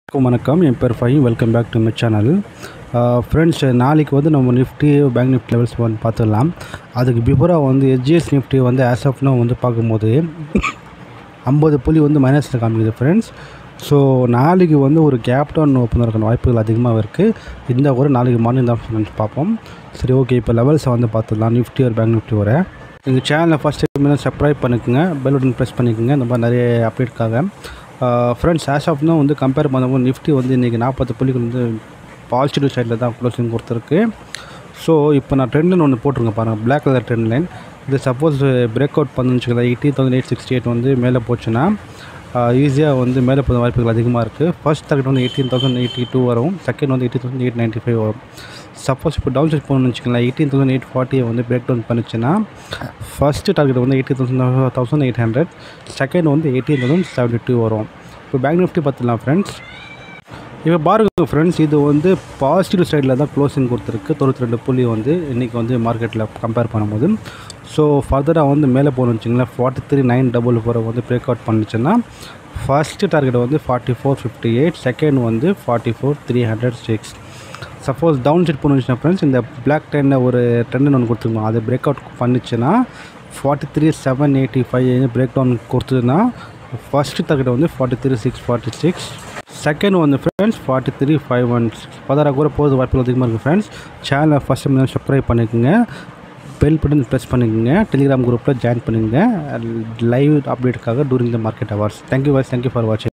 வணக்கம் வணக்கம் என் பேர் ஃபைவ் welcome back to my channel friends நாளைக்கு வந்து நம்ம நிஃப்டி பேங்க் நிஃப்டி லெவல்ஸ் வந்து பார்த்துடலாம் அதுக்கு பிஃபோராக வந்து எஸ்ஜிஎஸ் நிஃப்டி வந்து ஆஸ் ஆஃப் நோ வந்து பார்க்கும்போது ஐம்பது புள்ளி வந்து மைனஸில் காமிக்குது ஃப்ரெண்ட்ஸ் ஸோ நாளைக்கு வந்து ஒரு கேப் டவுன் ஓப்பன் இருக்க வாய்ப்புகள் அதிகமாக இருக்குது இந்த ஒரு நாளைக்கு மார்னிங் தான் ஃப்ரெண்ட்ஸ் பார்ப்போம் சரி ஓகே இப்போ லெவல்ஸை வந்து பார்த்துடலாம் நிஃப்டி ஒரு பேங்க் நிஃப்டி வர எங்கள் சேனலை ஃபஸ்ட் டைம் சப்ஸ்கிரைப் பண்ணிக்கோங்க பெல் பட்டன் ப்ரெஸ் பண்ணிக்கோங்க இந்த மாதிரி நிறைய அப்டேட்காக ஃப்ரெண்ட்ஸ் ஆஸ் ஆஃப் தான் வந்து கம்பேர் பண்ணும்போது நிஃப்டி வந்து இன்றைக்கி நாற்பது புள்ளிகள் வந்து பாசிட்டிவ் சைடில் தான் க்ளோசிங் கொடுத்துருக்கு ஸோ இப்போ நான் ட்ரெண்டுன்னு ஒன்று போட்டிருக்கேன் பாருங்கள் பிளாக் கலர் ட்ரெண்ட் லைன் இது சப்போஸ் பிரேக் அவுட் பண்ணுச்சுக்கலாம் eighty thousand eight sixty eight வந்து மேலே போச்சுன்னா ஈஸியாக வந்து மேலே போகிற வாய்ப்புகள் அதிகமாக இருக்குது ஃபர்ஸ்ட் டார்கெட் வந்து எயிட்டீன் தௌசண்ட் எயிட்டி டூ வரும் செகண்ட் வந்து eighty thousand eight ninety five வரும் சப்போஸ் இப்போ டவுன் சைட் போகணும்னு வச்சுக்கலாம் எயிட்டீன் தௌசண்ட் எயிட் ஃபார்ட்டியை வந்து பிரேக் டவுன் பண்ணிச்சுன்னா ஃபஸ்ட்டு டார்கெட் வந்து eighty thousand thousand eight hundred second வந்து எயிட்டீன் தௌசண்ட் செவன்ட்டி டூ வரும் இப்போ பேங்க் நிஃப்டி பார்த்துலாம் ஃப்ரெண்ட்ஸ் இப்போ பாருங்க ஃப்ரெண்ட்ஸ் இது வந்து பாசிட்டிவ் சைடில் தான் க்ளோசிங் கொடுத்துருக்கு தொண்ணூற்றி ரெண்டு புள்ளி வந்து இன்றைக்கி வந்து மார்க்கெட்டில் கம்பேர் பண்ணும்போது ஸோ ஃபர்தராக வந்து மேலே போகணும்னு வச்சிங்களேன் ஃபார்ட்டி த்ரீ நைன் டபுள் ஃபோரை வந்து பிரேக் அவுட் பண்ணுச்சுன்னா ஃபஸ்ட்டு டார்கெட் வந்து forty four fifty eight second வந்து forty four three hundred six suppose down side போணுச்சுன்னா ஃப்ரெண்ட்ஸ் இந்த பிளாக் டென்னில் ஒரு ட்ரெண்டு ஒன்று கொடுத்துருக்கோம் அது பிரேக் அவுட் பண்ணிச்சுன்னா forty three seven eighty five break down கொடுத்ததுன்னா ஃபஸ்ட்டு டார்கெட் வந்து forty three six forty six second வந்து friends forty three five one six பதாரா கூட போகிறது வாய்ப்புகள் அதிகமாக இருக்குது ஃப்ரெண்ட்ஸ் சேனலை ஃபஸ்ட் டைம் சப்ஸ்கிரைப் பண்ணிக்கோங்க பெல் பட்டன் ப்ரெஸ் பண்ணிக்கோங்க டெலிகிராம் குரூப்பில் ஜாயின் பண்ணிக்கோங்க லைவ் அப்டேட்டுக்காக during the market hours thank you voice thank you for வாட்சிங்